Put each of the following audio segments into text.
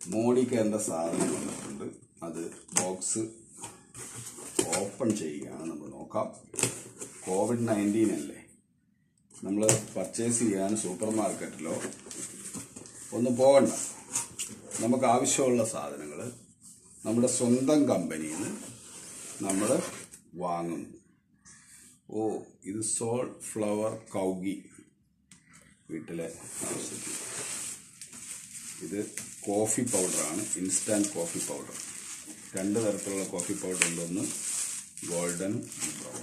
മോഡിക്കേണ്ട സാധനം വന്നിട്ടുണ്ട് അത് ബോക്സ് ഓപ്പൺ ചെയ്യുകയാണ് നമ്മൾ നോക്കാം കോവിഡ് നയൻറ്റീൻ അല്ലേ നമ്മൾ പർച്ചേസ് ചെയ്യാൻ സൂപ്പർ മാർക്കറ്റിലോ ഒന്നും പോകണ്ട നമുക്ക് ആവശ്യമുള്ള സാധനങ്ങൾ നമ്മുടെ സ്വന്തം കമ്പനിയിൽ നിന്ന് നമ്മൾ വാങ്ങുന്നു ഓ ഇത് സോൾ ഫ്ലവർ കൗഗി വീട്ടിലെ ആവശ്യത്തിന് ഇത് കോഫി പൗഡറാണ് ഇൻസ്റ്റാൻറ്റ് കോഫി പൗഡർ രണ്ട് തരത്തിലുള്ള കോഫി പൗഡർ ഉണ്ട് ഒന്ന് ഗോൾഡനും ബ്രൗൺ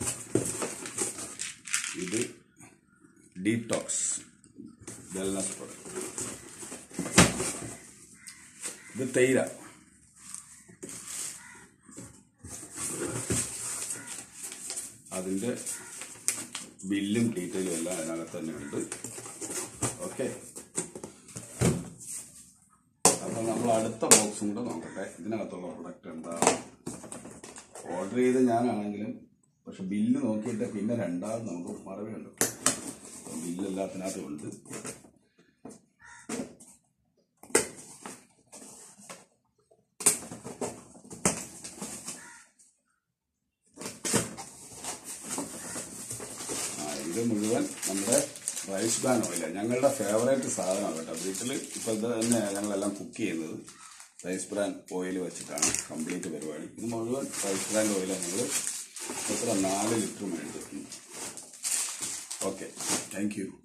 ഇത് ഡീടോക്സ് വെൽനസ് പ്രൊഡക്റ്റ് ഇത് തേയില അതിൻ്റെ ബില്ലും ഡീറ്റെയിലും എല്ലാം അതിനകത്ത് തന്നെ ഉണ്ട് ഓക്കെ അപ്പോൾ നമ്മൾ അടുത്ത ബോക്സും കൂടെ നോക്കട്ടെ ഇതിനകത്തുള്ള പ്രൊഡക്റ്റ് എന്താ ഓർഡർ ചെയ്ത് ഞാനാണെങ്കിലും പക്ഷെ ബില്ല് നോക്കിയിട്ട് പിന്നെ രണ്ടാമത് നമുക്ക് മറവിയുണ്ട് ബില്ല് എല്ലാത്തിനകത്തും ഉണ്ട് ആ ഇത് മുഴുവൻ നമ്മുടെ റൈസ് ബാൻ ഓയിലാണ് ഞങ്ങളുടെ ഫേവറേറ്റ് സാധനമാണ് കേട്ടോ വീട്ടിൽ ഇപ്പൊ ഇത് തന്നെ ഞങ്ങളെല്ലാം കുക്ക് ചെയ്യുന്നത് റൈസ് ബ്രാൻ ഓയിൽ വെച്ചിട്ടാണ് കംപ്ലീറ്റ് പരിപാടി ഇത് മുഴുവൻ റൈസ് ബ്രാൻ ഓയിലാണ് ഞങ്ങൾ എത്ര നാല് ലിറ്റർ മേടിച്ചിട്ടുണ്ട് ഓക്കെ താങ്ക് യു